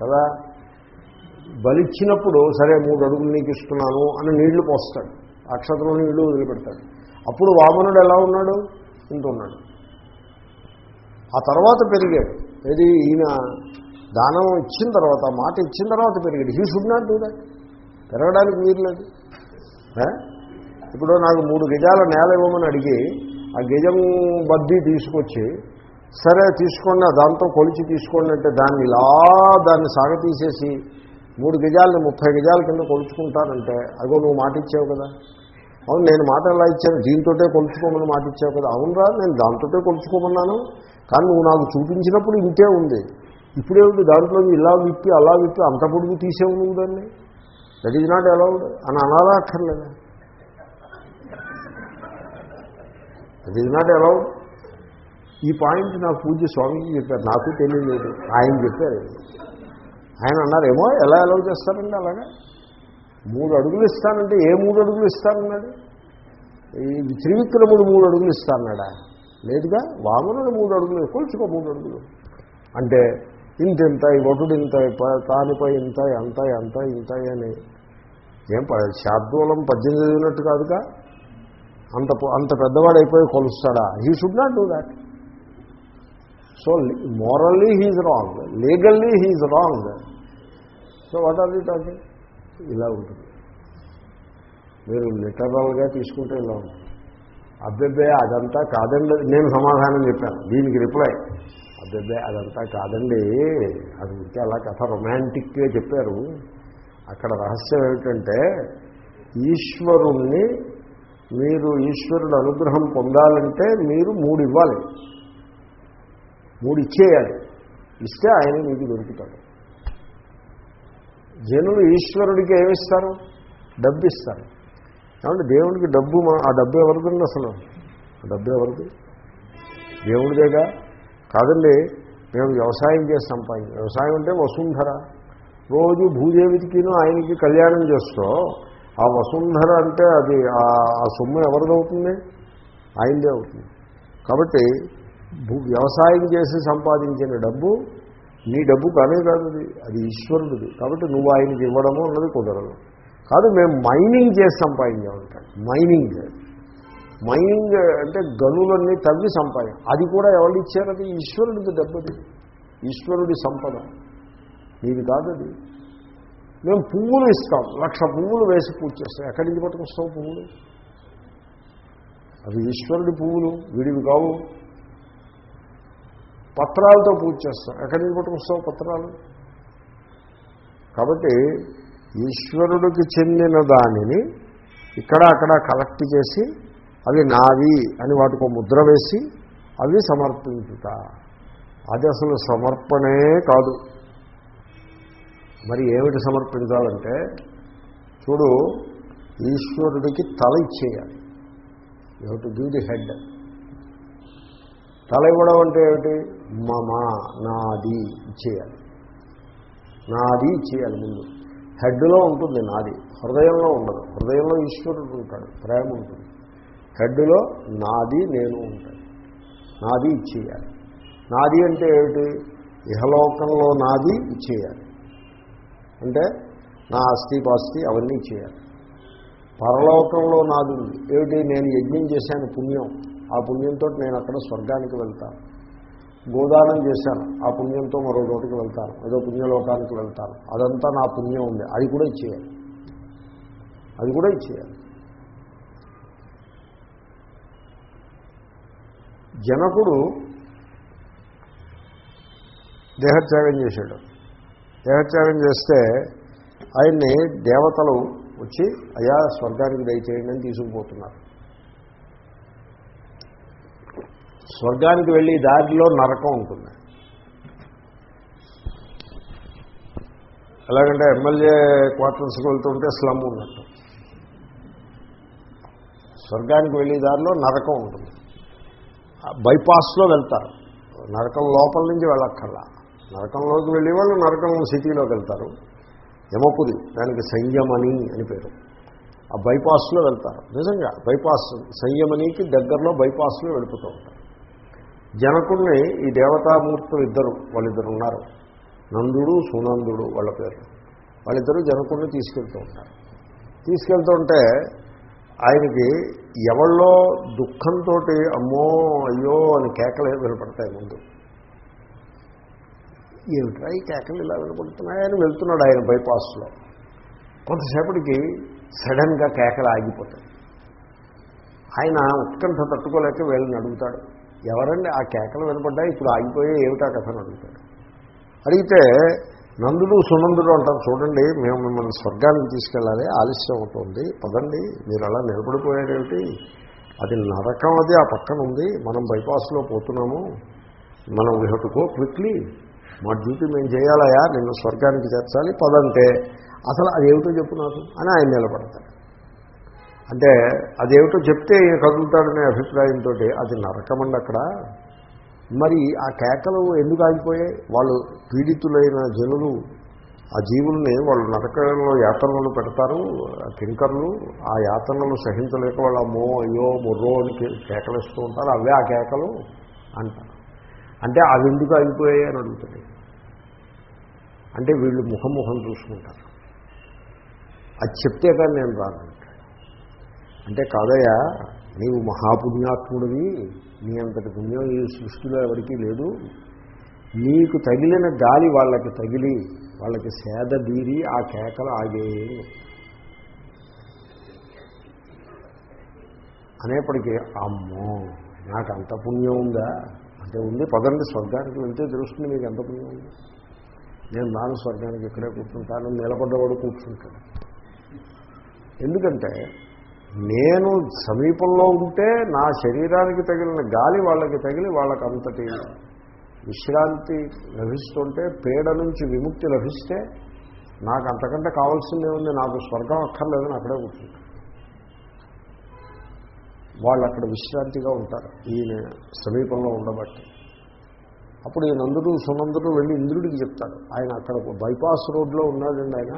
కదా బలిచ్చినప్పుడు సరే మూడు అడుగులు నీకు ఇస్తున్నాను అని నీళ్లు పోస్తాడు అక్షతలో నీళ్లు వదిలిపెడతాడు అప్పుడు వామనుడు ఎలా ఉన్నాడు ఇంత ఉన్నాడు ఆ తర్వాత పెరిగాడు ఏది ఈయన దానం ఇచ్చిన తర్వాత మాట ఇచ్చిన తర్వాత పెరిగాడు he should not do that పెరగడానికి వీలు లేదు ఏ? ఇప్పుడు నాకు మూడు గజాల నేల ఇవ్వమని అడిగి ఆ గజం బద్దీ తీసుకొచ్చి సరే తీసుకోండి దాంతో కొలిచి తీసుకోండి అంటే దాన్ని ఇలా దాన్ని సాగతీసేసి మూడు గజాలని ముప్పై గజాల కింద కొలుచుకుంటానంటే అగో నువ్వు మాట ఇచ్చావు కదా అవును నేను మాట ఎలా ఇచ్చాను దీంతోటే కొలుచుకోమని మాట ఇచ్చావు కదా అవునరా నేను దాంతోటే కొలుచుకోమన్నాను కానీ నువ్వు నాకు చూపించినప్పుడు ఇంతే ఉంది ఇప్పుడేమిటి దాంట్లో ఇలా విప్పి అలా విప్పి అంత పొడుగు తీసేవు నువ్వు దాన్ని దట్ ఈజ్ నాట్ అలౌడ్ అని అనాలా అక్కర్లేదా దట్ ఈజ్ నాట్ అలౌడ్ ఈ పాయింట్ నాకు పూజ్య స్వామీజీ చెప్పారు నాకు తెలియలేదు ఆయన చెప్పారు ఆయన అన్నారేమో ఎలా అలౌ చేస్తారండి అలాగా మూడు అడుగులు ఇస్తానంటే ఏ మూడు అడుగులు ఇస్తానన్నాడు ఈ త్రివిక్రముడు మూడు అడుగులు ఇస్తానన్నాడా లేదుగా వామనుడు మూడు అడుగులు కొలుచుకో మూడు అడుగులు అంటే ఇంత ఇంత ఈ ఒటుడు ఇంత ప- తానిపై ఇంత ఎంత ఎంత ఇంత అని ఏం ప- శాద్వలం పద్దెనిమిది చదివినట్టు కాదుగా అంత పొ- అంత పెద్దవాడైపోయి కొలుస్తాడా he should not do that so morally he's wrong legally he's wrong so what are you talking ఇలా ఉంటుంది మీరు లిటరల్గా తీసుకుంటే ఇలా ఉంటుంది అబ్బెబ్బే అదంతా కాదండి నేను సమాధానం చెప్పాను దీనికి రిప్లై అబ్బెబ్బే అదంతా కాదండి అది ఉంటే అలా కథ రొమాంటిక్గా చెప్పారు అక్కడ రహస్యం ఏమిటంటే ఈశ్వరుణ్ణి మీరు ఈశ్వరుడు అనుగ్రహం పొందాలంటే మీరు మూడు ఇవ్వాలి మూడు ఇచ్చేయాలి ఇస్తే ఆయన మీకు దొరుకుతాడు జనులు ఈశ్వరుడికి ఏమిస్తారు డబ్బు ఇస్తారు ఏమంటే దేవుడికి డబ్బు మా- ఆ డబ్బు ఎవరిదండి అసలు ఆ డబ్బు ఎవరిది దేవుడిదేగా కాదండి మేము వ్యవసాయం చేసి సంపాదించాం వ్యవసాయం అంటే వసుంధర రోజు భూదేవికిను ఆయనకి కళ్యాణం చేస్తూ ఆ వసుంధర అంటే అది ఆ ఆ సొమ్ము ఎవరిదవుతుంది ఆయనదే అవుతుంది కాబట్టి భూ వ్యవసాయం చేసి సంపాదించిన డబ్బు నీ డబ్బు కానే కాదు అది అది ఈశ్వరుడిది కాబట్టి నువ్వు ఆయనకి ఇవ్వడము అన్నది కుదరదు కాదు మేము మైనింగ్ చేసి సంపాదించామంటాడు మైనింగ్ మైనింగ్ అంటే గనులన్నీ తవ్వి సంపాదన అది కూడా ఎవరు ఇచ్చారు అది ఈశ్వరుడికి దెబ్బది ఈశ్వరుడి సంపద నీది కాదు అది మేము పువ్వులు ఇస్తాం లక్ష పువ్వులు వేసి పూజ చేస్తాం ఎక్కడి నుంచి పట్టుకొస్తావు పువ్వులు అవి ఈశ్వరుడి పువ్వులు వీడివి కావు పత్రాలతో పూజ చేస్తాం ఎక్కడి నుంచి పట్టుకొస్తావు పత్రాలు కాబట్టి ఈశ్వరుడికి చెందిన దానిని ఇక్కడ అక్కడ కలెక్ట్ చేసి అవి నావి అని వాటికి ఒక ముద్ర వేసి అవి సమర్పించుట అది అసలు సమర్పణే కాదు మరి ఏమిటి సమర్పించాలంటే చూడు ఈశ్వరుడికి తల ఇచ్చేయాలి you to give the head తల ఇవ్వడం అంటే ఏమిటి మమ నాది ఇచ్చేయాలి నాది ఇచ్చేయాలి ముందు హెడ్లో ఉంటుంది నాది హృదయంలో ఉండదు హృదయంలో ఈశ్వరుడు ఉంటాడు ప్రేమ ఉంటుంది హెడ్లో నాది నేను ఉంటాడు నాది ఇచ్చేయాలి నాది అంటే ఏమిటి ఇహలోకంలో నాది ఇచ్చేయాలి అంటే నా ఆస్తి పాస్తి అవన్నీ ఇచ్చేయాలి పరలోకంలో నాది ఉంది ఏమిటి నేను యజ్ఞం చేశాను పుణ్యం ఆ పుణ్యంతో నేను అక్కడ స్వర్గానికి వెళ్తాను గోదానం చేశాను ఆ పుణ్యంతో మరో చోటికి వెళ్తాను ఏదో పుణ్యలోకానికి వెళ్తాను అదంతా నా పుణ్యం ఉంది అది కూడా ఇచ్చేయాలి అది కూడా ఇచ్చేయాలి జనకుడు దేహత్యాగం చేశాడు దేహత్యాగం చేస్తే ఆయన్ని దేవతలు వచ్చి అయా స్వర్గానికి దయచేయండి అని తీసుకుపోతున్నారు స్వర్గానికి వెళ్ళి దారిలో నరకం ఉంటుంది ఎలాగంటే ఎమ్మెల్యే క్వార్టర్స్కి వెళ్తుంటే స్లమ్ ఉన్నట్టు స్వర్గానికి వెళ్ళే దారిలో నరకం ఉంటుంది ఆ బైపాస్లో వెళ్తారు నరకం లోపల నుంచి వెళ్ళక్కర్లా నరకంలోకి వెళ్ళే వాళ్ళు నరకం సిటీలోకి వెళ్తారు యమపురి దానికి సంయమని అని పేరు ఆ బైపాస్లో వెళ్తారు నిజంగా బైపాస్ సంయమనికి దగ్గరలో బైపాస్లో వెళ్ళిపోతూ ఉంటారు జనకుడిని ఈ దేవతామూర్తులు ఇద్దరు వాళ్ళిద్దరు ఉన్నారు నందుడు సునందుడు వాళ్ళ పేరు వాళ్ళిద్దరూ జనకుడిని తీసుకెళ్తూ ఉంటారు తీసుకెళ్తుంటే ఆయనకి ఎవళ్ళో దుఃఖంతో అమ్మో అయ్యో అని కేకలు వినపడతాయి ముందు ఏమిట్రా ఈ కేకలు ఇలా వినపడుతున్నాయని వెళ్తున్నాడు ఆయన బైపాస్లో కొంతసేపటికి సడన్గా కేకలు ఆగిపోతాయి ఆయన ఉత్కంఠ తట్టుకోలేక వీళ్ళని అడుగుతాడు ఎవరండి ఆ కేకలు వినపడ్డా ఇప్పుడు ఆగిపోయే ఏమిటా కథను అడుగుతాడు అడిగితే నందుడు సునందుడు అంటారు చూడండి మేము మిమ్మల్ని స్వర్గానికి తీసుకెళ్ళాలి ఆలస్యం అవుతుంది పదండి మీరు అలా నిలబడిపోయారేమిటి అది నరకం అది ఆ పక్కన ఉంది మనం బైపాస్లో పోతున్నాము మనం we have to go quickly మా డ్యూటీ మేము చేయాలయా నిన్ను స్వర్గానికి చేర్చాలి పదంటే అసలు అదేమిటో చెప్పు నాకు అని ఆయన నిలబడతాడు అంటే అదేమిటో చెప్తే ఈయన కదులుతాడనే అభిప్రాయంతో అది నరకమండి అక్కడ మరి ఆ కేకలు ఎందుకు ఆగిపోయాయి వాళ్ళు పీడితులైన జనులు ఆ జీవుల్ని వాళ్ళు నరకంలో యాతనలు పెడతారు ఆ కింకర్లు ఆ యాతనలు సహించలేక వాళ్ళు అమ్మో అయ్యో మొర్రో అని కే- కేకలేస్తూ ఉంటారు అవే ఆ కేకలు అంటారు అంటే అవి ఎందుకు ఆగిపోయాయి అని అడుగుతాడు అంటే వీళ్ళు ముఖం ముఖం చూసుకుంటారు అది చెప్తే కానీ నేను రాను అంటే కాదయ్యా నీవు మహాపుణ్యాత్ముడివి నీ అంతటి పుణ్యం ఈ సృష్టిలో ఎవరికీ లేదు నీకు తగిలిన గాలి వాళ్ళకి తగిలి వాళ్ళకి సేద దీరి ఆ కేకలు ఆగే అనేప్పటికీ అమ్మో నాకు అంత పుణ్యం ఉందా అంటే ఉంది పదండి స్వర్గానికి వెళ్తే తెలుస్తుంది మీకు ఎంత పుణ్యం ఉంది నేను నాను స్వర్గానికి ఇక్కడే కూర్చుంటాను నిలబడ్డవాడు కూర్చుంటాడు ఎందుకంటే నేను సమీపంలో ఉంటే నా శరీరానికి తగిలిన గాలి వాళ్ళకి తగిలి వాళ్ళకి అంతటి విశ్రాంతి లభిస్తుంటే పీడ నుంచి విముక్తి లభిస్తే నాకు అంతకంటే కావాల్సిందే ఉంది నాకు స్వర్గం అక్కర్లేదని అక్కడే కూర్చుంటాను వాళ్ళు అక్కడ విశ్రాంతిగా ఉంటారు ఈయన సమీపంలో ఉండబట్టి అప్పుడు ఈ నందుడు సునందుడు వెళ్ళి ఇంద్రుడికి చెప్తాడు ఆయన అక్కడ బైపాస్ రోడ్లో ఉన్నాడండి ఆయన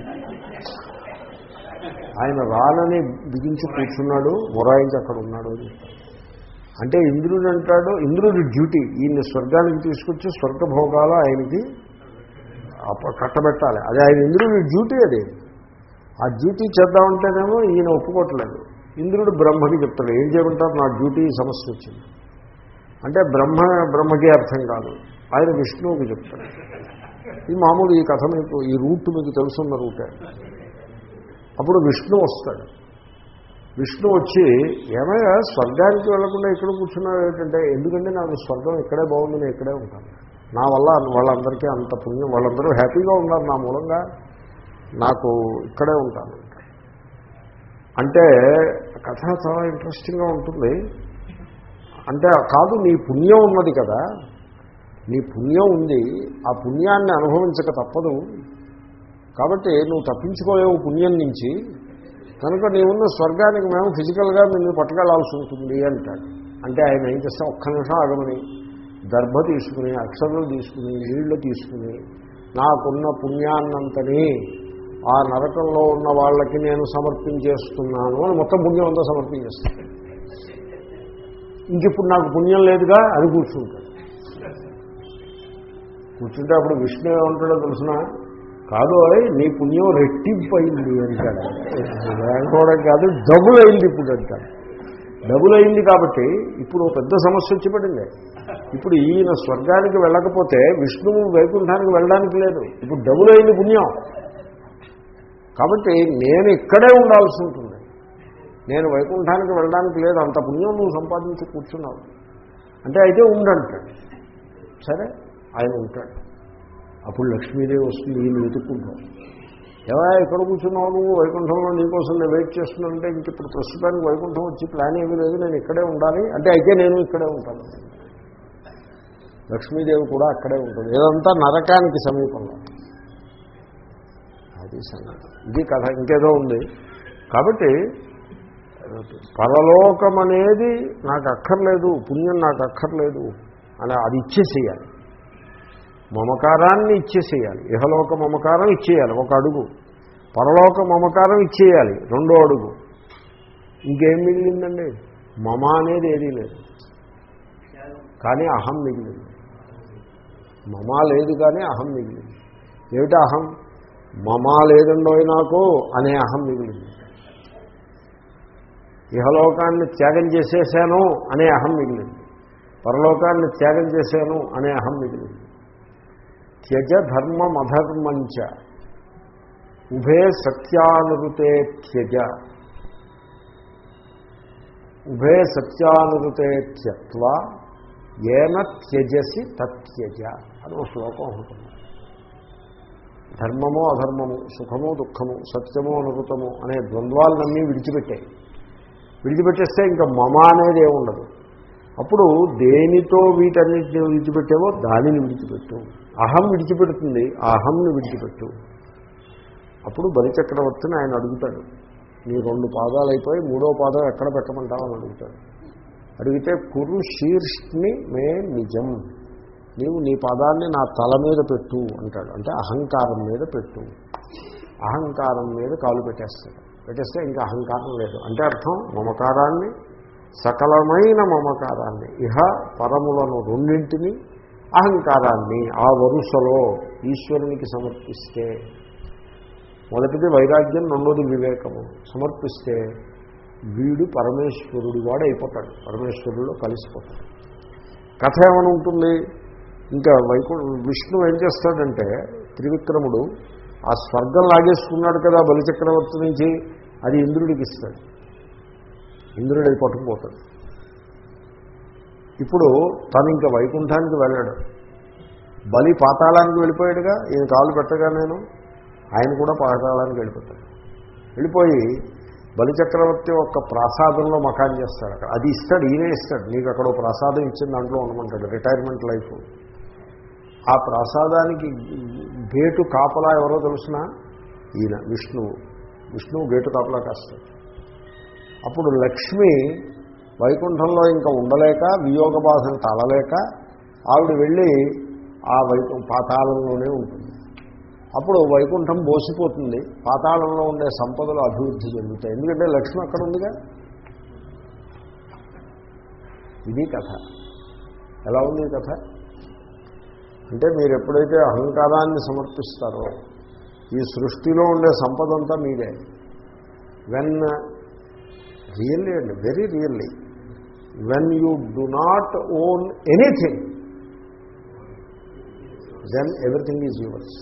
ఆయన రానని బిగించి కూర్చున్నాడు మొరాయించి అక్కడ ఉన్నాడు అని చెప్తాడు. అంటే ఇంద్రుడు అంటాడు ఇంద్రుడి డ్యూటీ ఈయన్ని స్వర్గానికి తీసుకొచ్చి స్వర్గభోగాలు ఆయనకి అప్ప- కట్టబెట్టాలి అది ఆయన ఇంద్రుడి డ్యూటీ అది ఆ డ్యూటీ చేద్దామంటేనేమో ఈయన ఒప్పుకోవట్లేదు ఇంద్రుడు బ్రహ్మకి చెప్తాడు ఏం చేయమంటారు నా డ్యూటీ సమస్య వచ్చింది అంటే బ్రహ్మ బ్రహ్మకి అర్థం కాదు ఆయన విష్ణువుకి చెప్తాడు ఈ మామూలు ఈ కథ మీకు ఈ రూట్ మీకు తెలుసున్న రూటే అప్పుడు విష్ణు వస్తాడు విష్ణు వచ్చి ఏమయ్యా స్వర్గానికి వెళ్లకుండా ఇక్కడ కూర్చున్నావు ఏంటంటే ఎందుకంటే నాకు స్వర్గం ఇక్కడే బాగుంది నేను ఇక్కడే ఉంటాను నా వల్ల వాళ్ళందరికీ అంత పుణ్యం వాళ్ళందరూ హ్యాపీగా ఉన్నారు నా మూలంగా నాకు ఇక్కడే ఉంటాను అంటే కథ చాలా ఇంట్రెస్టింగ్గా ఉంటుంది అంటే కాదు నీ పుణ్యం ఉన్నది కదా నీ పుణ్యం ఉంది ఆ పుణ్యాన్ని అనుభవించక తప్పదు కాబట్టి నువ్వు తప్పించుకోలేవు పుణ్యం నుంచి కనుక నీవున్న స్వర్గానికి మేము ఫిజికల్గా నిన్ను పట్టుకెళ్లాల్సి ఉంటుంది అంటాడు అంటే ఆయన ఏం చేస్తాం ఒక్క నిమిషం ఆగమని దర్భ తీసుకుని అక్షరాలు తీసుకుని నీళ్లు తీసుకుని నాకున్న పుణ్యాన్నంతని ఆ నరకంలో ఉన్న వాళ్ళకి నేను సమర్పించేస్తున్నాను అని మొత్తం పుణ్యం అంతా సమర్పించేస్తాను ఇంకిప్పుడు నాకు పుణ్యం లేదుగా అని కూర్చుంటాడు కూర్చుంటే అప్పుడు విష్ణు ఏమంటాడో తెలుసిన కాదు ఓయ్, నీ పుణ్యం రెట్టింపు అయింది అంటాడు అనుకోవడం కాదు డబుల్ అయింది ఇప్పుడు అంటాడు డబుల్ అయింది కాబట్టి ఇప్పుడు ఓ పెద్ద సమస్య వచ్చి పడింది ఇప్పుడు ఈయన స్వర్గానికి వెళ్ళకపోతే విష్ణువు వైకుంఠానికి వెళ్ళడానికి లేదు ఇప్పుడు డబుల్ అయింది పుణ్యం కాబట్టి నేను ఇక్కడే ఉండాల్సి ఉంటుంది నేను వైకుంఠానికి వెళ్ళడానికి లేదు అంత పుణ్యం నువ్వు సంపాదించి కూర్చున్నావు అంటే అయితే ఉండంటాడు సరే ఆయన ఉంటాడు అప్పుడు లక్ష్మీదేవి వస్తుంది ఈయన వెతుక్కుంటాం ఏవా ఎక్కడ కూర్చున్నావు నువ్వు వైకుంఠంలో నీకోసం నేను వెయిట్ చేస్తున్నానంటే ఇంక ఇప్పుడు ప్రస్తుతానికి వైకుంఠం వచ్చి ప్లాన్ ఏమీ లేదు నేను ఇక్కడే ఉండాలి అంటే అయితే నేను ఇక్కడే ఉంటాను లక్ష్మీదేవి కూడా అక్కడే ఉంటుంది ఇదంతా నరకానికి సమీపంలో అది సంగతి ఇది కథ ఇంకేదో ఉంది కాబట్టి పరలోకం అనేది నాకు అక్కర్లేదు పుణ్యం నాకు అక్కర్లేదు అని అది ఇచ్చేసేయాలి మమకారాన్ని ఇచ్చేసేయాలి ఇహలోక మమకారం ఇచ్చేయాలి ఒక అడుగు పరలోక మమకారం ఇచ్చేయాలి రెండో అడుగు ఇంకేం మిగిలిందండి మమ అనేది ఏదీ లేదు కానీ అహం మిగిలింది మమా లేదు కానీ అహం మిగిలింది ఏమిటి అహం మమా లేదండోయ్ నాకు అనే అహం మిగిలింది ఇహలోకాన్ని త్యాగం చేసేసాను అనే అహం మిగిలింది పరలోకాన్ని త్యాగం చేశాను అనే అహం మిగిలింది త్యజ ధర్మం అధర్మంచ ఉభే సత్యానురుతే త్యజ ఉభే సత్యానురుతే త్యక్వ ఏన త్యజసి తత్యజ అని ఒక శ్లోకం ఉంటుంది ధర్మము అధర్మము సుఖము దుఃఖము సత్యము అనుభూతము అనే ద్వంద్వాలన్నీ విడిచిపెట్టాయి విడిచిపెట్టేస్తే ఇంకా మమ అనేది ఏముండదు అప్పుడు దేనితో వీటన్నిటిని విడిచిపెట్టావో దానిని విడిచిపెట్టు అహం విడిచిపెడుతుంది ఆ అహంని విడిచిపెట్టు అప్పుడు బలిచక్రవర్తిని ఆయన అడుగుతాడు నీ రెండు పాదాలు అయిపోయి మూడో పాదం ఎక్కడ పెట్టమంటావు అని అడుగుతాడు అడిగితే కురు శీర్ష్ని మే నిజం నీవు నీ పాదాన్ని నా తల మీద పెట్టు అంటాడు అంటే అహంకారం మీద పెట్టు అహంకారం మీద కాలు పెట్టేస్తాడు పెట్టేస్తే ఇంకా అహంకారం లేదు అంటే అర్థం మమకారాన్ని సకలమైన మమకారాన్ని ఇహ పరములను రెండింటిని అహంకారాన్ని ఆ వరుసలో ఈశ్వరునికి సమర్పిస్తే మొదటిది వైరాగ్యం రెండోది వివేకము సమర్పిస్తే వీడు పరమేశ్వరుడు వాడు అయిపోతాడు పరమేశ్వరుడిలో కలిసిపోతాడు కథ ఏమని ఉంటుంది ఇంకా వైకు విష్ణు ఏం చేస్తాడంటే త్రివిక్రముడు ఆ స్వర్గం లాగేసుకున్నాడు కదా బలిచక్రవర్తి నుంచి అది ఇంద్రుడికి ఇస్తాడు ఇంద్రుడు అది పట్టుకుపోతాడు ఇప్పుడు తను ఇంకా వైకుంఠానికి వెళ్ళాడు బలి పాతాళానికి వెళ్ళిపోయాడుగా ఈయన కాలు పెట్టగా నేను ఆయన కూడా పాతాళానికి వెళ్ళిపోతాడు వెళ్ళిపోయి బలిచక్రవర్తి ఒక ప్రాసాదంలో మకాన్ చేస్తాడు అక్కడ అది ఇస్తాడు ఈయనే ఇస్తాడు నీకు అక్కడ ఒక ప్రసాదం ఇచ్చిన దాంట్లో ఉండమంటాడు రిటైర్మెంట్ లైఫ్ ఆ ప్రసాదానికి గేటు కాపలా ఎవరో తెలుసిన ఈయన విష్ణువు విష్ణువు గేటు కాపలా కాస్తాడు అప్పుడు లక్ష్మి వైకుంఠంలో ఇంకా ఉండలేక వియోగ బాధను తాళలేక ఆవిడ వెళ్ళి ఆ వైకు పాతాళంలోనే ఉంటుంది అప్పుడు వైకుంఠం బోసిపోతుంది పాతాళంలో ఉండే సంపదలు అభివృద్ధి చెందుతాయి ఎందుకంటే లక్ష్మి అక్కడ ఉందిగా ఇది కథ ఎలా ఉంది ఈ కథ అంటే మీరు ఎప్పుడైతే అహంకారాన్ని సమర్పిస్తారో ఈ సృష్టిలో ఉండే సంపద అంతా మీదే వెన్ రియల్లీ అండి very really when you do not own anything then everything is yours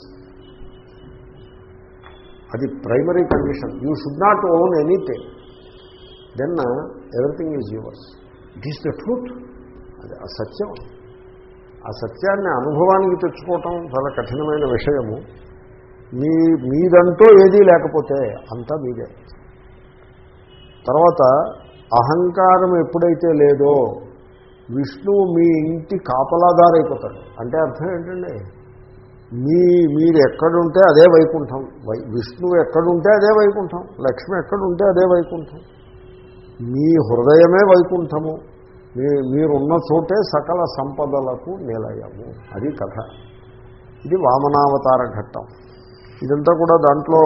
అది primary condition you should not own anything then everything is yours it is the truth అది ఆ సత్యం ఆ సత్యాన్ని అనుభవానికి తెచ్చుకోవటం చాలా కఠినమైన విషయము మీ మీదంటూ ఏదీ లేకపోతే అంతా మీదే తర్వాత అహంకారం ఎప్పుడైతే లేదో విష్ణువు మీ ఇంటి కాపలాదారైపోతాడు అంటే అర్థం ఏంటండి మీ మీరు ఎక్కడుంటే అదే వైకుంఠం వై విష్ణువు ఎక్కడుంటే అదే వైకుంఠం లక్ష్మి ఎక్కడుంటే అదే వైకుంఠం మీ హృదయమే వైకుంఠము మీ మీరున్న చోటే సకల సంపదలకు నిలయము అది కథ ఇది వామనావతార ఘట్టం ఇదంతా కూడా దాంట్లో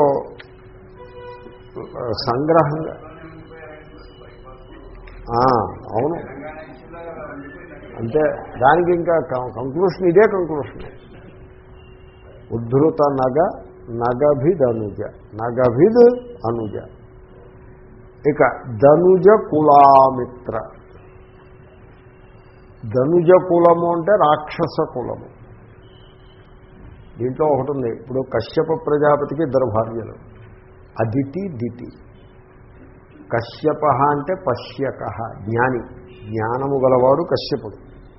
సంగ్రహంగా అవును అంటే దానికి ఇంకా కంక్లూషన్ ఇదే కంక్లూషన్ ఉద్ధృత నగ నగభిద్ అనుజ నగభిద్ అనుజ ఇక ధనుజ కులామిత్ర ధనుజ కులము అంటే రాక్షస కులము దీంట్లో ఒకటి ఉంది ఇప్పుడు కశ్యప ప్రజాపతికి ఇద్దరు భార్యలు అదితి దితి కశ్యప అంటే పశ్యక జ్ఞాని జ్ఞానము గలవాడు కశ్యపుడు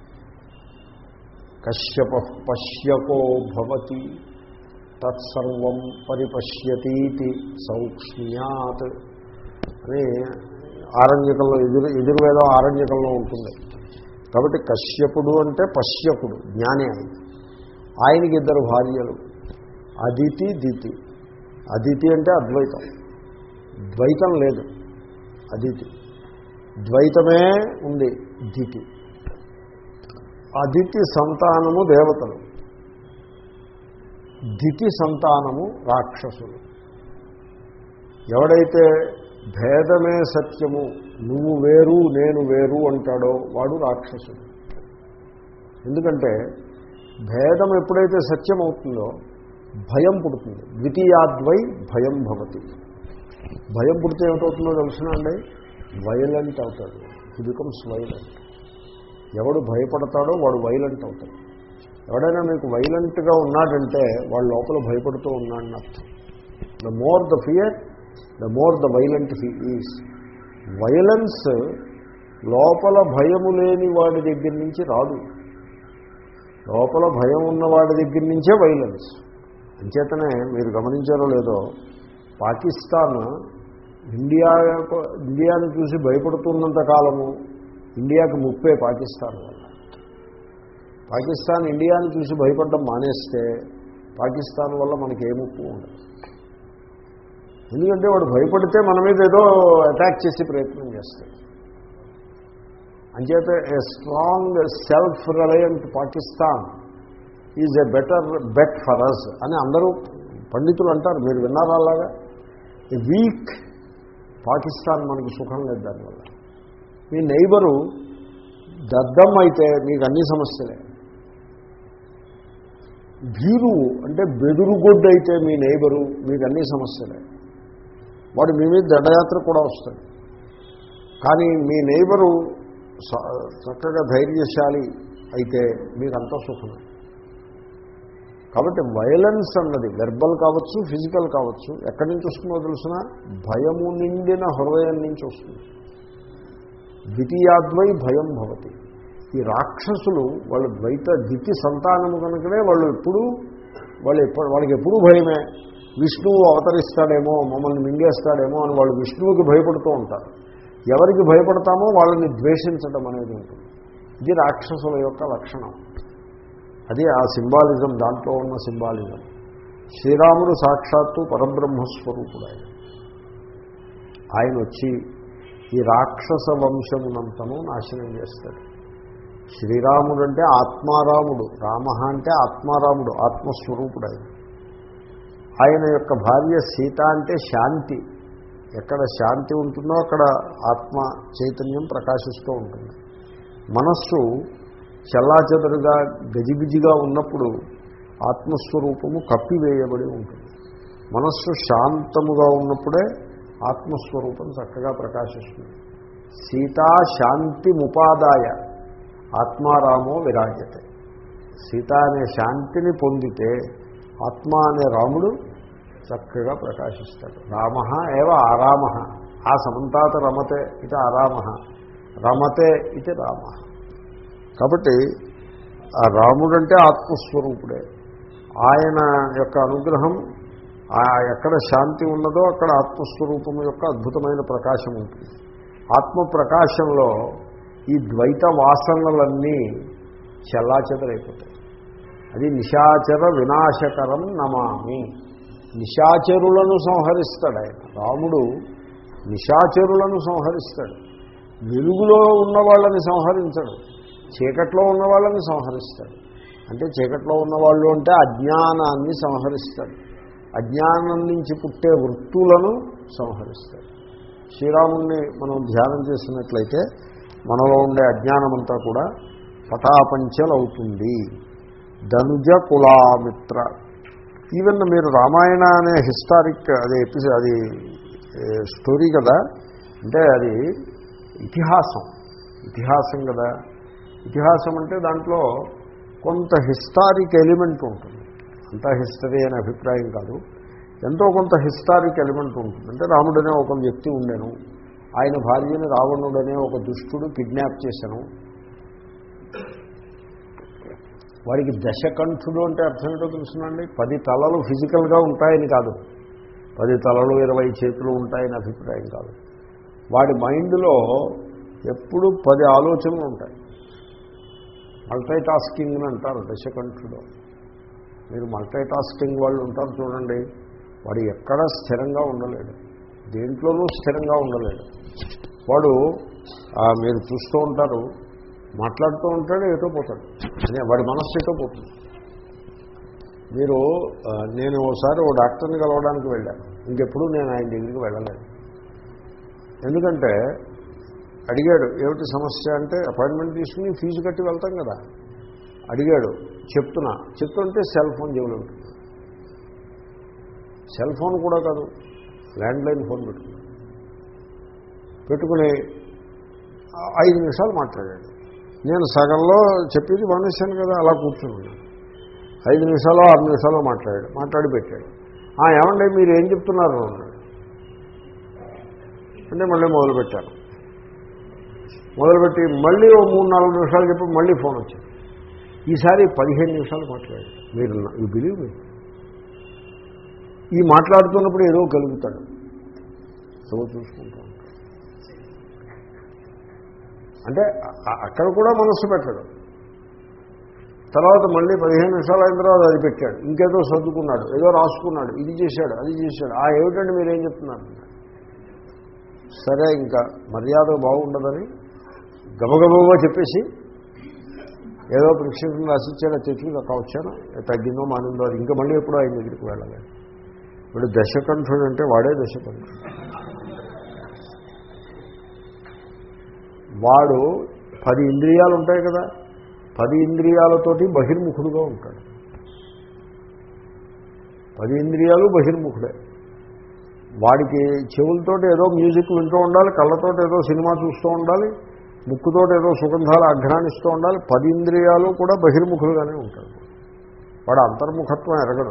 కశ్యప పశ్యకో భవతి తత్సర్వం పరిపశ్యతీతి సౌక్ష్మ్యాత్ అని ఆరణ్యకంలో ఎదురు ఎదుర్వేదం ఆరణ్యకంలో ఉంటుంది కాబట్టి కశ్యపుడు అంటే పశ్యకుడు జ్ఞాని ఆయన ఆయనకి ఇద్దరు భార్యలు అదితి దితి అదితి అంటే అద్వైతం ద్వైతం లేదు అదితి ద్వైతమే ఉంది దితి అదితి సంతానము దేవతలు దితి సంతానము రాక్షసులు ఎవడైతే భేదమే సత్యము నువ్వు వేరు నేను వేరు అంటాడో వాడు రాక్షసుడు ఎందుకంటే భేదం ఎప్పుడైతే సత్యం అవుతుందో భయం పుడుతుంది ద్వితీయాద్వై భయం భవతి భయం పుడితే ఏమిటవుతుందో తెలుసునండి వైలెంట్ అవుతాడు హీ బికమ్స్ వైలెంట్ ఎవడు భయపడతాడో వాడు వైలెంట్ అవుతాడు ఎవడైనా మీకు వైలెంట్గా ఉన్నాడంటే వాడు లోపల భయపడుతూ ఉన్నాడని అర్థం the more the fear the more the violent he is violence లోపల భయము లేని వాడి దగ్గర నుంచి రాదు లోపల భయం ఉన్న వాడి దగ్గర నుంచే వైలెన్స్ అంచేతనే మీరు గమనించారో లేదో పాకిస్తాన్ ఇండియా ఇండియాను చూసి భయపడుతున్నంత కాలము ఇండియాకి ముప్పే పాకిస్తాన్ వల్ల పాకిస్తాన్ ఇండియాని చూసి భయపడడం మానేస్తే పాకిస్తాన్ వల్ల మనకి ఏ ముప్పు ఉండదు ఎందుకంటే వాడు భయపడితే మన మీద ఏదో అటాక్ చేసే ప్రయత్నం చేస్తాడు అంచేత a strong self reliant Pakistan is a better bet for us అని అందరూ పండితులు అంటారు మీరు విన్నారా అలాగా ఏ వీక్ పాకిస్తాన్ మనకి సుఖం లేదు దానివల్ల మీ నైబరు దద్దం అయితే మీకు అన్ని సమస్యలే భీరు అంటే బెదురుగొడ్డు అయితే మీ నైబరు మీకు అన్ని సమస్యలే వాడు మీ మీద దండయాత్ర కూడా వస్తాడు కానీ మీ నైబరు స- చక్కగా ధైర్యశాలి అయితే మీకంతా సుఖమే కాబట్టి వైలెన్స్ అన్నది వెర్బల్ కావచ్చు ఫిజికల్ కావచ్చు ఎక్కడి నుంచి వస్తుందో తెలిసిన భయము నిండిన హృదయం నుంచి వస్తుంది ద్వితీయాద్వై భయం భవతి ఈ రాక్షసులు వాళ్ళు ద్వైత దితి సంతానము కనుకనే వాళ్ళు ఎప్పుడు వాళ్ళు ఎప్పుడు వాళ్ళకి ఎప్పుడూ భయమే విష్ణువు అవతరిస్తాడేమో మమ్మల్ని మింగేస్తాడేమో అని వాళ్ళు విష్ణువుకి భయపడుతూ ఉంటారు ఎవరికి భయపడతామో వాళ్ళని ద్వేషించడం అనేది ఉంటుంది ఇది రాక్షసుల యొక్క లక్షణం అది ఆ సింబాలిజం దాంట్లో ఉన్న సింబాలిజం శ్రీరాముడు సాక్షాత్తు పరబ్రహ్మస్వరూపుడు ఆయన ఆయన వచ్చి ఈ రాక్షస వంశమునంతను నాశనం చేస్తాడు శ్రీరాముడు అంటే ఆత్మారాముడు రామ అంటే ఆత్మారాముడు ఆత్మస్వరూపుడు ఆయన ఆయన యొక్క భార్య సీత అంటే శాంతి ఎక్కడ శాంతి ఉంటుందో అక్కడ ఆత్మ చైతన్యం ప్రకాశిస్తూ ఉంటుంది మనస్సు చల్లాచెదరుగా గజిబిజిగా ఉన్నప్పుడు ఆత్మస్వరూపము కప్పివేయబడి ఉంటుంది మనస్సు శాంతముగా ఉన్నప్పుడే ఆత్మస్వరూపం చక్కగా ప్రకాశిస్తుంది సీతా శాంతి ముపాదాయ ఆత్మారామో విరాజతే సీత అనే శాంతిని పొందితే ఆత్మ అనే రాముడు చక్కగా ప్రకాశిస్తాడు రామ ఏవ ఆరామ ఆ సమంతాత రమతే ఇది ఆరామ రమతే ఇది రామ కాబట్టి ఆ రాముడంటే ఆత్మస్వరూపుడే ఆయన యొక్క అనుగ్రహం ఆ ఎక్కడ శాంతి ఉన్నదో అక్కడ ఆత్మస్వరూపం యొక్క అద్భుతమైన ప్రకాశం ఉంటుంది ఆత్మ ప్రకాశంలో ఈ ద్వైత వాసనలన్నీ చెల్లాచెదరైపోతాయి అది నిశాచర వినాశకరం నమామి నిశాచరులను సంహరిస్తాడు ఆయన రాముడు నిశాచరులను సంహరిస్తాడు వెలుగులో ఉన్న వాళ్ళని సంహరించడు చీకట్లో ఉన్న వాళ్ళని సంహరిస్తాడు అంటే చీకట్లో ఉన్నవాళ్ళు అంటే అజ్ఞానాన్ని సంహరిస్తాడు అజ్ఞానం నుంచి పుట్టే వృత్తులను సంహరిస్తాడు శ్రీరాముణ్ణి మనం ధ్యానం చేసినట్లయితే మనలో ఉండే అజ్ఞానమంతా కూడా పటాపంచలవుతుంది ధనుజ కులామిత్ర ఈవెన్ మీరు రామాయణ అనే హిస్టారిక్ అది ఎపిసోడ్ అది ఏ, స్టోరీ కదా అంటే అది ఇతిహాసం ఇతిహాసం కదా ఇతిహాసం అంటే దాంట్లో కొంత హిస్టారిక్ ఎలిమెంట్ ఉంటుంది అంతా హిస్టరీ అనే అభిప్రాయం కాదు ఎంతో కొంత హిస్టారిక్ ఎలిమెంట్ ఉంటుంది అంటే రాముడనే ఒక వ్యక్తి ఉండేను ఆయన భార్యని రావణుడనే ఒక దుష్టుడు కిడ్నాప్ చేశాను వాడికి దశకంఠుడు అంటే అర్థం ఏంటో తెలుసునండి పది తలలు ఫిజికల్గా ఉంటాయని కాదు పది తలలు ఇరవై చేతులు ఉంటాయని అభిప్రాయం కాదు వాడి మైండ్లో ఎప్పుడు పది ఆలోచనలు ఉంటాయి మల్టీ టాస్కింగ్ అని అంటారు దశకంఠుడు మీరు మల్టీ టాస్కింగ్ వాళ్ళు ఉంటారు చూడండి వాడు ఎక్కడ స్థిరంగా ఉండలేడు దేంట్లోనూ స్థిరంగా ఉండలేడు వాడు ఆ, మీరు చూస్తూ ఉంటారు మాట్లాడుతూ ఉంటాడు ఎటో పోతాడు అదే వాడి మనస్సు ఎటో పోతుంది మీరు ఆ, నేను ఒకసారి ఓ డాక్టర్ని కలవడానికి వెళ్ళాను ఇంకెప్పుడు నేను ఆయన దగ్గరికి వెళ్ళలేదు ఎందుకంటే అడిగాడు ఏమిటి సమస్య అంటే అపాయింట్మెంట్ తీసుకుని ఫీజు కట్టి వెళ్తాం కదా అడిగాడు చెప్తున్నా చెప్తుంటే సెల్ ఫోన్ జేబులో పెట్టుకున్నాడు సెల్ ఫోన్ కూడా కాదు ల్యాండ్లైన్ ఫోన్ పెట్టుకున్నాడు పెట్టుకుని ఆ- ఐదు నిమిషాలు మాట్లాడాడు నేను సగంలో చెప్పేది మానేశాను కదా అలా కూర్చుని ఉన్నాను ఐదు నిమిషాలు ఆరు నిమిషాలు మాట్లాడాడు మాట్లాడి పెట్టాడు "ఆ, ఏమండి మీరు ఏం చెప్తున్నారు అన్నాడు అంటే మళ్ళీ మొదలుపెట్టాను మొదలుపెట్టి మళ్ళీ ఓ మూడు నాలుగు నిమిషాలు చెప్పి మళ్ళీ ఫోన్ వచ్చింది ఈసారి పదిహేను నిమిషాలు మాట్లాడాడు మీరు యూ బిలీవ్ మీ ఈ మాట్లాడుతున్నప్పుడు ఏదో కలుగుతాడు ఏదో చూసుకుంటూ ఉంటాడు అంటే అ- అక్కడ కూడా మనస్సు పెట్టడు తర్వాత మళ్ళీ పదిహేను నిమిషాలు అయిన తర్వాత అది పెట్టాడు ఇంకేదో సర్దుకున్నాడు ఏదో రాసుకున్నాడు ఇది చేశాడు అది చేశాడు ఆ ఏమిటండి మీరేం చెప్తున్నారు సరే ఇంకా మర్యాద బాగుండదని గబగబగా చెప్పేసి ఏదో ప్రిస్క్రిప్షన్ రాసిచ్చాడో తెచ్చి అక్కడ వచ్చాను తగ్గిందో మానిందో అది ఇంకా మళ్ళీ ఎప్పుడో ఆయన దగ్గరికి వెళ్ళాలి ఇప్పుడు దశకంఠుడు అంటే వాడే దశకంఠుడు వాడు పది ఇంద్రియాలు ఉంటాయి కదా పది ఇంద్రియాలతోటి బహిర్ముఖుడుగా ఉంటాడు పది ఇంద్రియాలు బహిర్ముఖుడే వాడికి చెవులతోటి ఏదో మ్యూజిక్ వింటూ ఉండాలి కళ్ళతోటి ఏదో సినిమా చూస్తూ ఉండాలి ముక్కుతోటి ఏదో సుగంధాలు అఘ్రానిస్తూ ఉండాలి పది ఇంద్రియాలు కూడా బహిర్ముఖులుగానే ఉంటాడు వాడు అంతర్ముఖత్వం ఎరగడు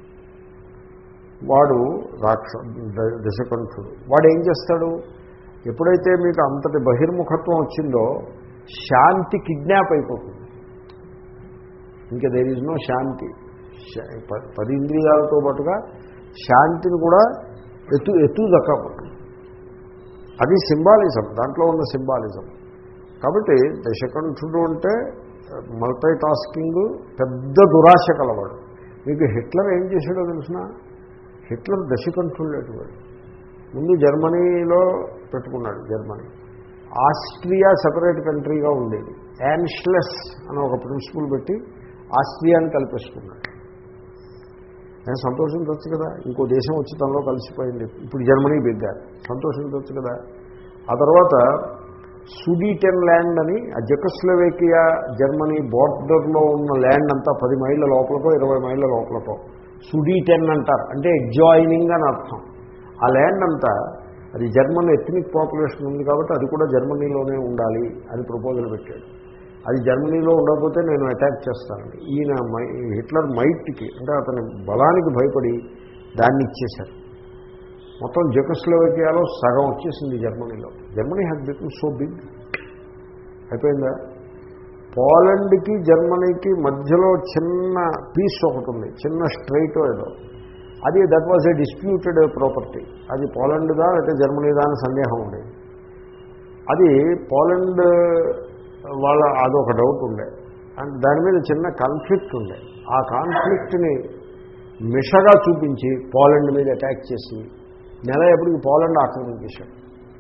వాడు రాక్ష ద- దశకంఠుడు వాడు ఏం చేస్తాడు ఎప్పుడైతే మీకు అంతటి బహిర్ముఖత్వం వచ్చిందో శాంతి కిడ్నాప్ అయిపోతుంది ఇంకా దేర్ ఈజ్ నో శాంతి శా- ప- పది ఇంద్రియాలతో పాటుగా శాంతిని కూడా ఎత్తు ఎత్తు దక్కపోతుంది అది సింబాలిజం దాంట్లో ఉన్న సింబాలిజం కాబట్టి దశకంఠుడు అంటే మల్టీ టాస్కింగ్ పెద్ద దురాశ కలవాడు మీకు హిట్లర్ ఏం చేశాడో తెలిసిన హిట్లర్ దశకంఠుడు లేటివాడు ముందు జర్మనీలో పెట్టుకున్నాడు జర్మనీ ఆస్ట్రియా సపరేట్ కంట్రీగా ఉండేది యాన్ష్లెస్ అని ఒక ప్రిన్సిపల్ పెట్టి ఆస్ట్రియాని కలిపేసుకున్నాడు నేను సంతోషించవచ్చు కదా ఇంకో దేశం వచ్చి తనలో కలిసిపోయింది ఇప్పుడు జర్మనీ బిగ్గారు సంతోషించవచ్చు కదా ఆ తర్వాత సుడీటెన్ ల్యాండ్ అని ఆ జెకస్లోవేకియా జర్మనీ బోర్డర్లో ఉన్న ల్యాండ్ అంతా పది మైళ్ళ లోపలకో ఇరవై మైళ్ళ లోపలకో సుడీటెన్ అంటారు అంటే ఎడ్జాయినింగ్ అని అర్థం ఆ ల్యాండ్ అంతా అది జర్మన్ ఎథనిక్ పాపులేషన్ ఉంది కాబట్టి అది కూడా జర్మనీలోనే ఉండాలి అని ప్రపోజల్ పెట్టాడు అది జర్మనీలో ఉండకపోతే నేను అటాక్ చేస్తానండి ఈయన మై హిట్లర్ మైట్కి అంటే అతని బలానికి భయపడి దాన్ని ఇచ్చేశారు మొత్తం జెకోస్లోవేకియాలో సగం వచ్చేసింది జర్మనీలో Germany has become so big అయిపోయిందా పోలండ్కి జర్మనీకి మధ్యలో చిన్న పీస్ ఒకటి ఉంది చిన్న స్ట్రైట్ ఏదో అది that was a disputed property అది పోలండ్దా లేకపోతే జర్మనీదా అని సందేహం ఉండేది అది పోలండ్ వాళ్ళ అదొక డౌట్ ఉండే అండ్ దాని మీద చిన్న కాన్ఫ్లిక్ట్ ఉండే ఆ కాన్ఫ్లిక్ట్ని మిషగా చూపించి పోలండ్ మీద అటాక్ చేసి నెల ఎప్పటికి పోలండ్ ఆక్రమించేశాడు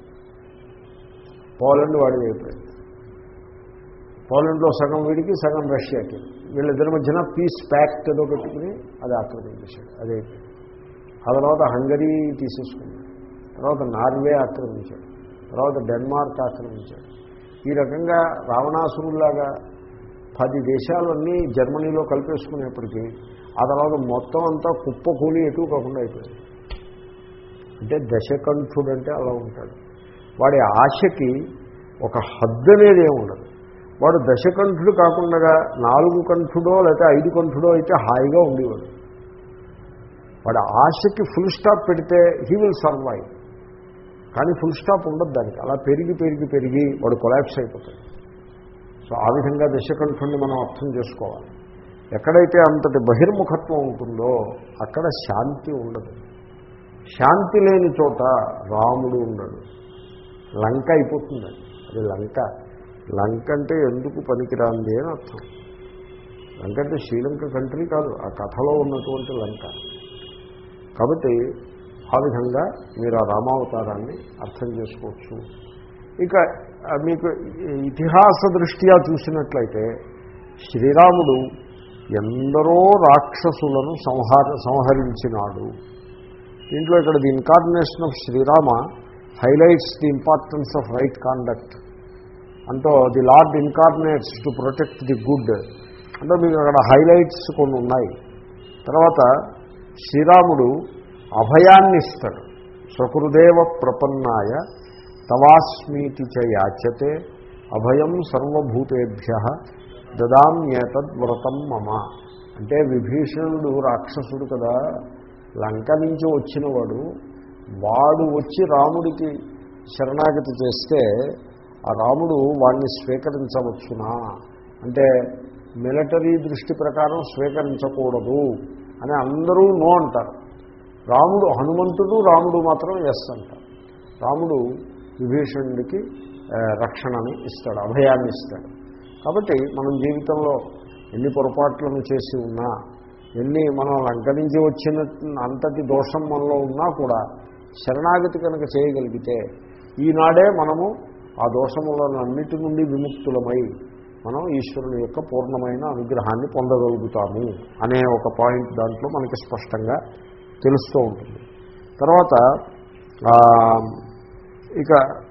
పోలండ్ వాడిది అయిపోయింది పోలండ్లో సగం వీడికి సగం రష్యాకి వీళ్ళిద్దరి మధ్యన పీస్ ప్యాక్ట్ ఏదో పెట్టుకుని అది ఆక్రమించేశాడు అదే ఆ తర్వాత హంగరీ తీసేసుకున్నాడు తర్వాత నార్వే ఆక్రమించాడు తర్వాత డెన్మార్క్ ఆక్రమించాడు ఈ రకంగా రావణాసురులాగా పది దేశాలన్నీ జర్మనీలో కలిపేసుకునేప్పటికీ ఆ తర్వాత మొత్తం అంతా కుప్ప కూలి ఎటు కాకుండా అయిపోయింది అంటే దశకంఠుడు అంటే అలా ఉంటాడు వాడి ఆశకి ఒక హద్దు అనేది ఏమి ఉండదు వాడు దశకంఠుడు కాకుండా నాలుగు కంఠుడో లేకపోతే ఐదు కంఠుడో అయితే హాయిగా ఉండేవాడు వాడి ఆశకి ఫుల్ స్టాప్ పెడితే హీ విల్ సర్వైవ్ కానీ ఫుల్ స్టాప్ ఉండదు దానికి అలా పెరిగి పెరిగి పెరిగి వాడు కొలాప్స్ అయిపోతాడు సో ఆ విధంగా దశకంఠుడిని మనం అర్థం చేసుకోవాలి ఎక్కడైతే అంతటి బహిర్ముఖత్వం ఉంటుందో అక్కడ శాంతి ఉండదు శాంతి లేని చోట రాముడు ఉండడు లంక అయిపోతుంది అది లంక లంక అంటే ఎందుకు పనికిరాంది అని అర్థం లంక అంటే శ్రీలంక కంట్రీ కాదు ఆ కథలో ఉన్నటువంటి లంక కాబట్టి ఆ విధంగా మీరు ఆ రామావతారాన్ని అర్థం చేసుకోవచ్చు ఇక ఆ, మీకు ఇతిహాస దృష్ట్యా చూసినట్లయితే శ్రీరాముడు ఎందరో రాక్షసులను సంహార సంహరించినాడు దీంట్లో ఇక్కడ the incarnation of Sri Rama highlights the importance of right conduct అంటూ the lord incarnates to protect the good అంటే మీకు అక్కడ హైలైట్స్ కొన్ని ఉన్నాయి తర్వాత శ్రీరాముడు అభయాన్ని ఇస్తాడు సకృదేవ ప్రపన్నాయ తవాస్మీతి చ యాచ్యతే అభయం సర్వభూతేభ్య దదామ్యేతద్వ్రతం మమ అంటే విభీషణుడు రాక్షసుడు కదా లంక నుంచి వచ్చినవాడు వాడు వచ్చి రాముడికి శరణాగతి చేస్తే ఆ రాముడు వాడిని స్వీకరించవచ్చునా అంటే మిలిటరీ దృష్టి ప్రకారం స్వీకరించకూడదు అని అందరూ నో అంటారు రాముడు హనుమంతుడు రాముడు మాత్రం ఎస్ అంటారు రాముడు విభీషణుడికి ఆ, రక్షణని ఇస్తాడు అభయాన్ని ఇస్తాడు కాబట్టి మనం జీవితంలో ఎన్ని పొరపాట్లను చేసి ఉన్నా ఎన్ని మనం లంక నుంచి వచ్చిన అంతటి దోషం మనలో ఉన్నా కూడా శరణాగతి కనుక చేయగలిగితే ఈనాడే మనము ఆ దోషములను అన్నిటి నుండి విముక్తులమై మనం ఈశ్వరుని యొక్క పూర్ణమైన అనుగ్రహాన్ని పొందగలుగుతాము అనే ఒక పాయింట్ దాంట్లో మనకి స్పష్టంగా తెలుస్తూ ఉంటుంది తర్వాత ఆ, ఇక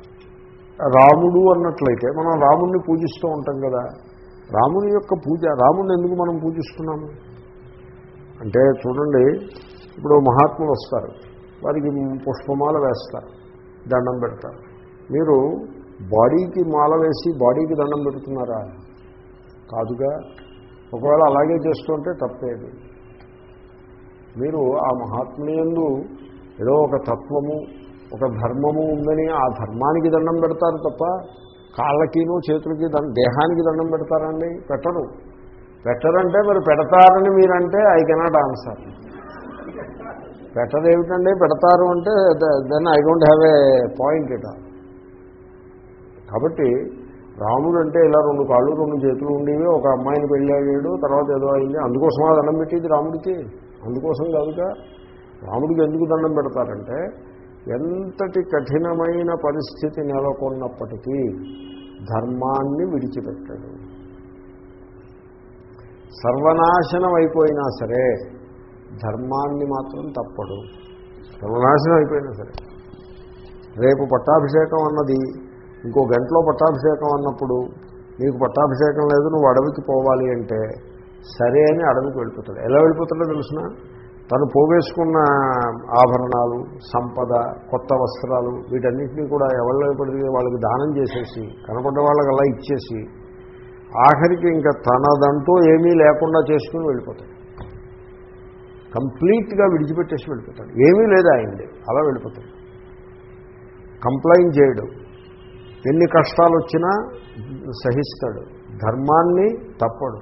రాముడు అన్నట్లయితే మనం రాముడిని పూజిస్తూ ఉంటాం కదా రాముని యొక్క పూజ రాముడిని ఎందుకు మనం పూజిస్తున్నాము అంటే చూడండి ఇప్పుడు మహాత్ములు వస్తారు వారికి పుష్పమాల వేస్తారు దండం పెడతారు మీరు బాడీకి మాల వేసి బాడీకి దండం పెడుతున్నారా కాదుగా ఒకవేళ అలాగే చేస్తుంటే తప్పేది మీరు ఆ మహాత్ములందు ఏదో ఒక తత్వము ఒక ధర్మము ఉందని ఆ ధర్మానికి దండం పెడతారు తప్ప కాళ్ళకిను చేతులకి దండం దేహానికి దండం పెడతారండి పెట్టరు పెట్టరంటే మరి పెడతారని మీరంటే ఐ కెనాట్ ఆన్సర్ పెట్టరు ఏమిటండి పెడతారు అంటే then I don't have a point it కాబట్టి రాముడు అంటే ఇలా రెండు కాళ్ళు రెండు చేతులు ఉండేవి ఒక అమ్మాయిని పెళ్ళాడు తర్వాత ఏదో అయింది అందుకోసం ఆ దండం పెట్టేది రాముడికి అందుకోసం కాదుగా రాముడికి ఎందుకు దండం పెడతారంటే ఎంతటి కఠినమైన పరిస్థితి నెలకొన్నప్పటికీ ధర్మాన్ని విడిచిపెట్టాడు సర్వనాశనం అయిపోయినా సరే ధర్మాన్ని మాత్రం తప్పడు సర్వనాశనం అయిపోయినా సరే రేపు పట్టాభిషేకం అన్నది ఇంకో గంటలో పట్టాభిషేకం అన్నప్పుడు నీకు పట్టాభిషేకం లేదు నువ్వు అడవికి పోవాలి అంటే సరే అని అడవికి వెళ్ళిపోతాడు ఎలా వెళ్ళిపోతాడో తెలుసిన తను పోవేసుకున్న ఆభరణాలు సంపద కొత్త వస్త్రాలు వీటన్నిటినీ కూడా ఎవరిలో పడితే వాళ్ళకి దానం చేసేసి కనపడ్డ వాళ్ళకి అలా ఇచ్చేసి ఆఖరికి ఇంకా తనదంటూ ఏమీ లేకుండా చేసుకుని వెళ్ళిపోతాడు కంప్లీట్గా విడిచిపెట్టేసి వెళ్ళిపోతాడు ఏమీ లేదు ఆయనది అలా వెళ్ళిపోతాడు కంప్లైంట్ చేయడు ఎన్ని కష్టాలు వచ్చినా సహిస్తాడు ధర్మాన్ని తప్పడు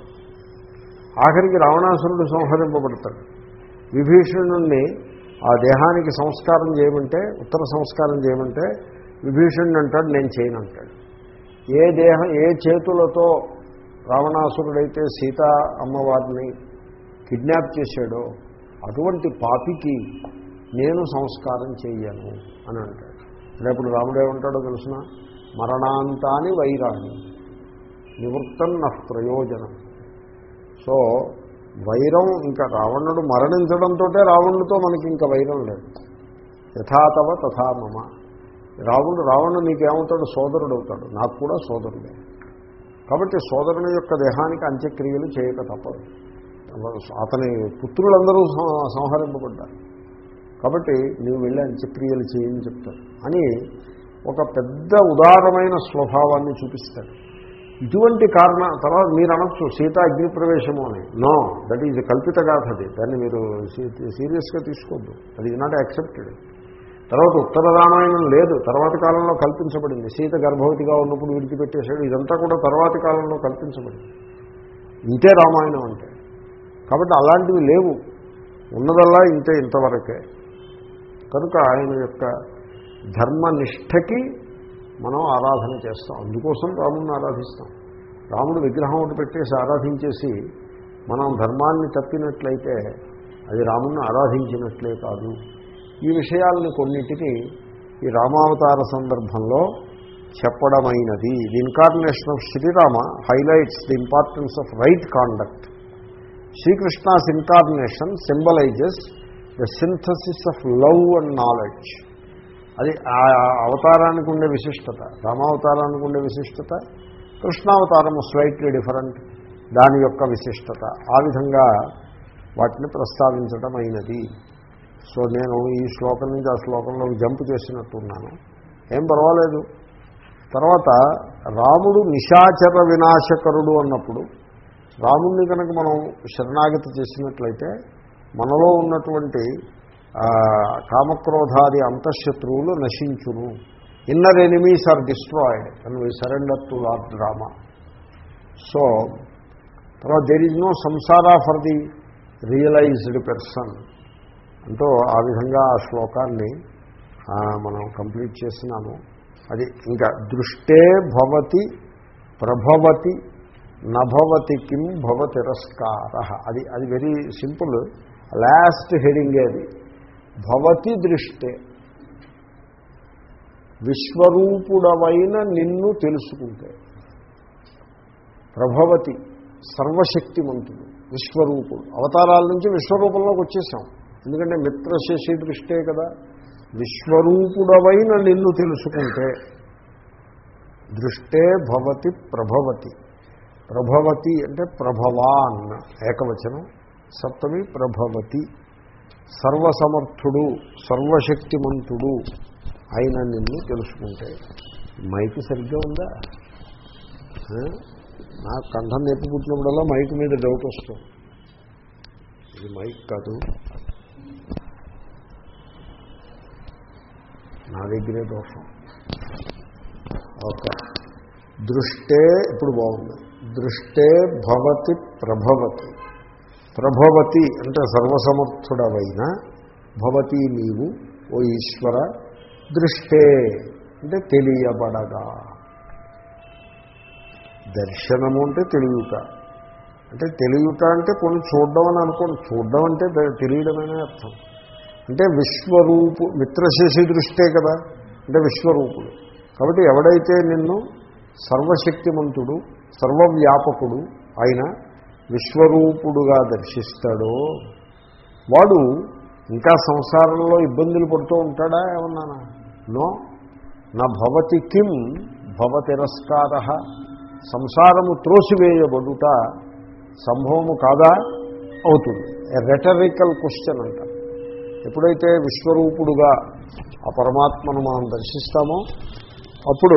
ఆఖరికి రావణాసురుడు సంహరింపబడతాడు విభీషణుణ్ణి ఆ దేహానికి సంస్కారం చేయమంటే ఉత్తర సంస్కారం చేయమంటే విభీషణుడు అంటాడు నేను చేయను అంటాడు ఏ దేహం ఏ చేతులతో రావణాసురుడైతే సీతా అమ్మవారిని కిడ్నాప్ చేశాడో అటువంటి పాపికి నేను సంస్కారం చెయ్యను అని అంటాడు రేపు రాముడేమంటాడో తెలుసిన మరణాంతాని వైరాణి నివృత్తం నః ప్రయోజనం సో వైరం ఇంకా రావణుడు మరణించడంతో రావణుడితో మనకి ఇంకా వైరం లేదు యథాతవ తథా మమ రావణుడు రావణుడు నీకేమవుతాడు సోదరుడు అవుతాడు నాకు కూడా సోదరుడే కాబట్టి సోదరుని యొక్క దేహానికి అంత్యక్రియలు చేయక తప్పదు అతని పుత్రులందరూ సం- సంహరింపబడ్డారు కాబట్టి నీవు వెళ్ళి అంత్యక్రియలు చేయని చెప్తాడు అని ఒక పెద్ద ఉదారమైన స్వభావాన్ని చూపిస్తాడు ఇటువంటి కారణ తర్వాత మీరు అనొచ్చు సీత అగ్ని ప్రవేశము అని నో దట్ ఈజ్ కల్పిత గాథ అది దాన్ని మీరు సీరియస్గా తీసుకోవద్దు అది ఈజ్ నాట్ యాక్సెప్టెడ్ తర్వాత ఉత్తర రామాయణం లేదు తర్వాతి కాలంలో కల్పించబడింది సీత గర్భవతిగా ఉన్నప్పుడు విడిచిపెట్టేశాడు ఇదంతా కూడా తర్వాతి కాలంలో కల్పించబడింది ఇంతే రామాయణం అంటే కాబట్టి అలాంటివి లేవు ఉన్నదల్లా ఇంతే ఇంతవరకే కనుక ఆయన యొక్క ధర్మనిష్టకి మనం ఆరాధన చేస్తాం అందుకోసం రాముడిని ఆరాధిస్తాం రాముడు విగ్రహం ఒకటి పెట్టేసి ఆరాధించేసి మనం ధర్మాన్ని తప్పినట్లయితే అది రాముడిని ఆరాధించినట్లే కాదు ఈ విషయాలని కొన్నిటిని ఈ రామావతార సందర్భంలో చెప్పడమైనది the incarnation of Sri Rama highlights the importance of right conduct Sri Krishna's incarnation symbolises the synthesis of love and knowledge అది ఆ అవతారానికి ఉండే విశిష్టత రామావతారానికి ఉండే విశిష్టత కృష్ణావతారము స్లైట్లీ డిఫరెంట్ దాని యొక్క విశిష్టత ఆ విధంగా వాటిని ప్రస్తావించడం అయినది సో నేను ఈ శ్లోకం నుంచి ఆ శ్లోకంలో జంప్ చేసినట్టున్నాను ఏం పర్వాలేదు తర్వాత రాముడు నిశాచర వినాశకరుడు అన్నప్పుడు రాముడిని కనుక మనం శరణాగతి చేసినట్లయితే మనలో ఉన్నటువంటి ఆ, కామక్రోధాది అంతఃశత్రువులు నశించును inner enemies are destroyed and we surrender to lord Rama so తర్వాత there is no samsara for the realized person అంటూ ఆ విధంగా ఆ శ్లోకాన్ని ఆ, మనం కంప్లీట్ చేసినాము అది ఇంకా దృష్టే భవతి ప్రభవతి నభవతి కిం భవ తిరస్కార అది అది వెరీ సింపుల్ లాస్ట్ హెడింగే అది భవతి దృష్టే విశ్వరూపుడవైన నిన్ను తెలుసుకుంటే ప్రభవతి సర్వశక్తిమంతుడు విశ్వరూపుడు అవతారాల నుంచి విశ్వరూపంలోకి వచ్చేసాం ఎందుకంటే మిత్రశశి దృష్టే కదా విశ్వరూపుడవైన నిన్ను తెలుసుకుంటే దృష్టే భవతి ప్రభవతి ప్రభవతి అంటే ప్రభవాన్ ఏకవచనం సప్తమి ప్రభవతి సర్వసమర్థుడు సర్వశక్తిమంతుడు అయిన నిన్ను తెలుసుకుంటే మైక్ సరిగ్గా ఉందా ఆ? నా కంఠం నొప్పి పుట్టినప్పుడల్లా మైక్ మీద డౌట్ వస్తుంది ఇది మైక్ కాదు నా దగ్గరే దోషం ఓకే దృష్టే ఇప్పుడు బాగుంది దృష్టే భవతి ప్రభవతి ప్రభవతి అంటే సర్వసమర్థుడవైన భవతి నీవు ఓ ఈశ్వర దృష్టే అంటే తెలియబడగా దర్శనము అంటే తెలియట అంటే తెలియట అంటే కొన్ని చూడడం అని అనుకోండి చూడడం అంటే ద- తెలియడమనే అర్థం అంటే విశ్వరూపు మిత్రశేషి దృష్టే కదా అంటే విశ్వరూపుడు కాబట్టి ఎవడైతే నిన్ను సర్వశక్తిమంతుడు సర్వవ్యాపకుడు ఆయన విశ్వరూపుడుగా దర్శిస్తాడో వాడు ఇంకా సంసారంలో ఇబ్బందులు పడుతూ ఉంటాడా ఏమన్నానా నో నా భవతి కిం భవ తిరస్కార సంసారము త్రోసివేయబడుట సంభవము కాదా అవుతుంది రెటరికల్ క్వశ్చన్ అంట ఎప్పుడైతే విశ్వరూపుడుగా ఆ పరమాత్మను మనం దర్శిస్తామో అప్పుడు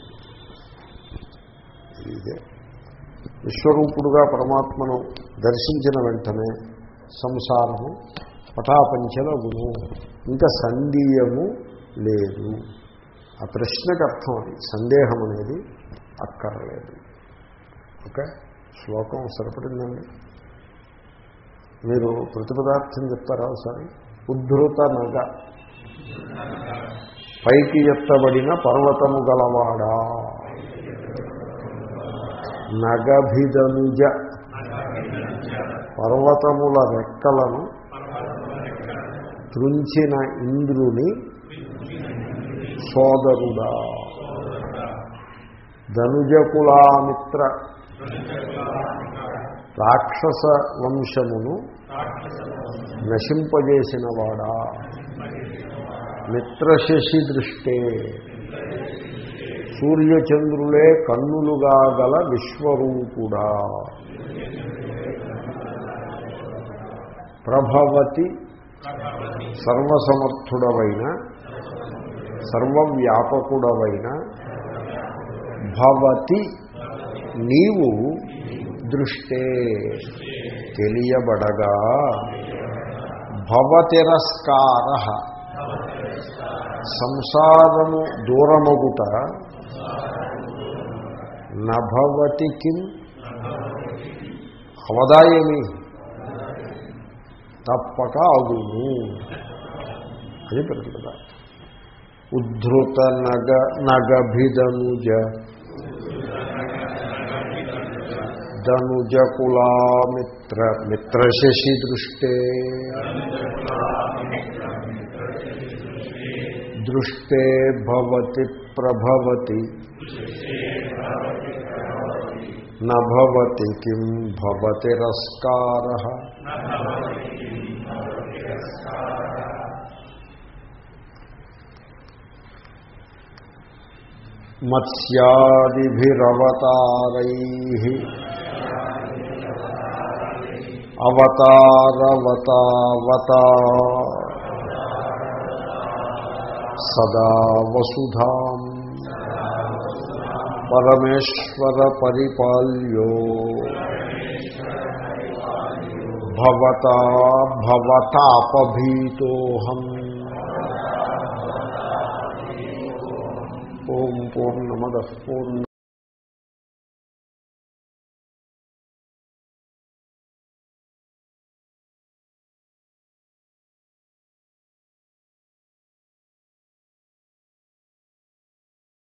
ఇదే విశ్వరూపుడుగా పరమాత్మను దర్శించిన వెంటనే సంసారము పటాపంచలగును ఇంకా సందేహము లేదు ఆ ప్రశ్నకు అర్థం అది సందేహం అనేది అక్కర్లేదు ఓకే శ్లోకం సరిపడిందండి మీరు ప్రతిపదార్థం చెప్తారా ఒకసారి ఉద్ధృత నగ పైకి ఎత్తబడిన పర్వతము గలవాడా నగభిదనుజ పర్వతముల రెక్కలను త్రుంచిన ఇంద్రుని సోదరుడా ధనుజకులామిత్ర రాక్షస వంశమును నశింపజేసిన వాడా మిత్రశశి దృష్టే సూర్యచంద్రులే కన్నులుగా గల విశ్వరూపుడా ప్రభవతి సర్వసమర్థుడవైన సర్వవ్యాపకుడవైన భవతి నీవు దృష్టే తెలియబడగా భవతిరస్కార సంసారము దూరమగుట నభవతి కిం అవదాయమి తప్పక అగును అని ప్రతిపద ఉద్ధృత నగ నగభిదనుజ ధనుజకులామిత్ర మిత్రశశి దృష్టే దృష్టే భవతి ప్రభవతి నభవతి కిం భవతిరస్కార మత్స్యాదిభిరవతారై అవతారవతావత సదా వసుధాం పరమేశ్వర పరిపాల్యో భవతా భవతాపభీతోహం ఓం పూర్ణమద పూర్ణ